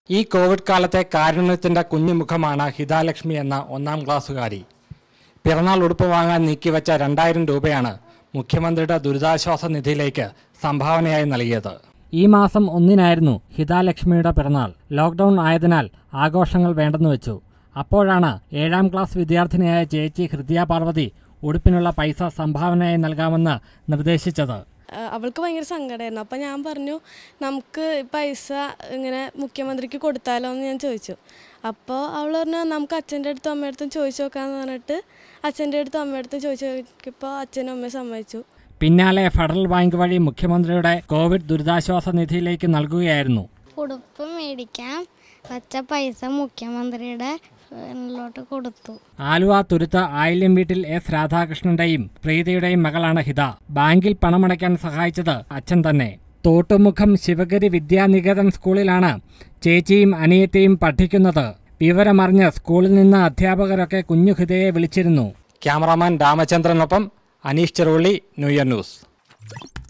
ഈ കോവിഡ് കാലത്തെ കാരുണ്യത്തിന്റെ കുഞ്ഞുമുഖമാണ് ഹിതാലക്ഷ്മി എന്ന ഒന്നാം ക്ലാസ്സുകാരി പിറന്നാൾ ഉടുപ്പ് വാങ്ങാൻ നീക്കിവെച്ച രണ്ടായിരം രൂപയാണ് മുഖ്യമന്ത്രിയുടെ ദുരിതാശ്വാസ നിധിയിലേക്ക് സംഭാവനയായി നൽകിയത് ഈ മാസം ഒന്നിനായിരുന്നു ഹിതാലക്ഷ്മിയുടെ പിറന്നാൾ ലോക്ക്ഡൌൺ ആയതിനാൽ ആഘോഷങ്ങൾ വേണ്ടെന്ന് വെച്ചു അപ്പോഴാണ് ഏഴാം ക്ലാസ് വിദ്യാർത്ഥിനിയായ ചേച്ചി ഹൃദയ പാർവതി ഉടുപ്പിനുള്ള പൈസ സംഭാവനയായി നൽകാമെന്ന് നിർദ്ദേശിച്ചത് ആ, അവൾക്ക് ഭയങ്കര സങ്കടമായിരുന്നു അപ്പം ഞാൻ പറഞ്ഞു നമുക്ക് ഈ പൈസ ഇങ്ങനെ മുഖ്യമന്ത്രിക്ക് കൊടുത്താലോ എന്ന് ഞാൻ ചോദിച്ചു അപ്പോൾ അവൾ പറഞ്ഞു നമുക്ക് അച്ഛൻ്റെ അടുത്തും അമ്മയുടെ അടുത്തും ചോദിച്ചു നോക്കാമെന്ന് പറഞ്ഞിട്ട് അച്ഛൻ്റെ അടുത്തും അമ്മയുടെ അടുത്തും ചോദിച്ചു നോക്കിയപ്പോൾ അച്ഛനും അമ്മയും സമ്മതിച്ചു പിന്നാലെ ഫെഡറൽ ബാങ്ക് വഴി മുഖ്യമന്ത്രിയുടെ കോവിഡ് ദുരിതാശ്വാസ നിധിയിലേക്ക് നൽകുകയായിരുന്നു ഉടുപ്പ് മേടിക്കാൻ വച്ച പൈസ മുഖ്യമന്ത്രിയുടെ ഫോണിലോട്ട് കൊടുത്തു ആലുവ തുരുത്ത ആയില്യം വീട്ടിൽ എസ് രാധാകൃഷ്ണന്റെയും പ്രീതിയുടെയും മകളാണ് ഹിത ബാങ്കിൽ പണമടയ്ക്കാൻ സഹായിച്ചത് അച്ഛൻ തന്നെ തോട്ടുമുഖം ശിവഗിരി വിദ്യാനികേതൻ സ്കൂളിലാണ് ചേച്ചിയും അനിയത്തിയും പഠിക്കുന്നത് വിവരമറിഞ്ഞ് സ്കൂളിൽ നിന്ന് അധ്യാപകരൊക്കെ കുഞ്ഞു ഹിതയെ വിളിച്ചിരുന്നു ക്യാമറാമാൻ രാമചന്ദ്രനൊപ്പം അനീഷ് ചെറുവള്ളി ന്യൂഇയർ ന്യൂസ്